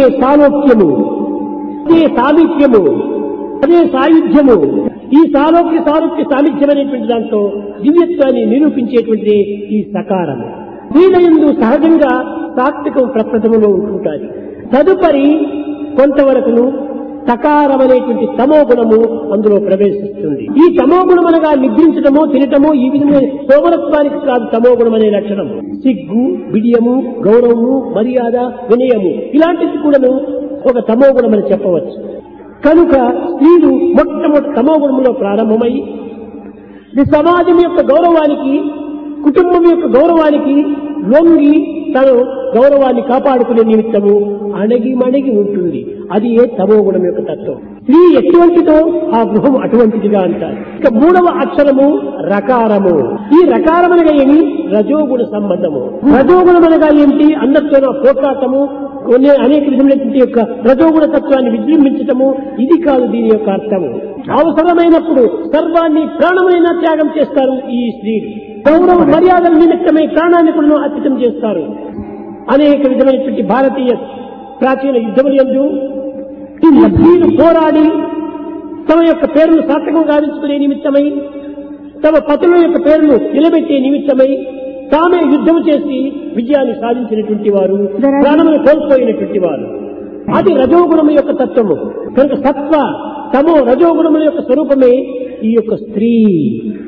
సాలోక్యము అదే సామీప్యము అదే సాయుధ్యము ఈ సాలోక్య సారూప్య సాన్నిధ్యం అనేటువంటి దాంట్లో దివ్యత్వాన్ని నిరూపించేటువంటిది ఈ సకారము వీళ్ళయందు సహజంగా సాత్వికం ప్రప్రథములో ఉంటుంటారు తదుపరి కొంతవరకును సకారం అనేటువంటి తమో గుణము అందులో ప్రవేశిస్తుంది ఈ తమో గుణం అనగా నిద్రించటమో తినటమో ఈ విధమైన సోమరత్వానికి కాదు తమో గుణం అనే లక్షణం సిగ్గు బిడియము గౌరవము మర్యాద వినయము ఇలాంటివి కూడాను ఒక తమో గుణం అని చెప్పవచ్చు కనుక స్త్రీలు మొట్టమొదటి తమో గుణంలో ప్రారంభమై ఈ సమాజం యొక్క గౌరవానికి కుటుంబం యొక్క గౌరవానికి లొంగి తను గౌరవాన్ని కాపాడుకునే నిమిత్తము అణగి మణిగి ఉంటుంది అది ఏ తమో గుణం యొక్క తత్వం స్త్రీ ఎటువంటిదో ఆ గృహం అటువంటిదిగా అంటారు ఇక మూడవ అక్షరము రకారము ఈ రకారం అనగా ఏమి రజోగుణ సంబంధము రజోగుణం అనగా ఏమిటి అందరితో పోట్లాటము కొన్ని అనేక విధమైనటువంటి యొక్క రజోగుణ తత్వాన్ని విజృంభించటము ఇది కాదు దీని యొక్క అర్థము అవసరమైనప్పుడు సర్వాన్ని ప్రాణమైన త్యాగం చేస్తారు ఈ స్త్రీలు గౌరవ మర్యాదల నిమిత్తమై ప్రాణాన్ని కూడా అర్పితం చేస్తారు అనేక విధమైనటువంటి భారతీయ ప్రాచీన యుద్ధముల యందు ఈ స్త్రీలు పోరాడి తమ యొక్క పేరును సార్థకం గావించుకునే నిమిత్తమై తమ పతుల యొక్క పేరును నిలబెట్టే నిమిత్తమై తామే యుద్ధం చేసి విజయాన్ని సాధించినటువంటి వారు ప్రాణములు కోల్పోయినటువంటి వారు అది రజోగుణము యొక్క తత్వము కనుక సత్వ తమో రజోగుణముల యొక్క స్వరూపమే ఈ యొక్క స్త్రీ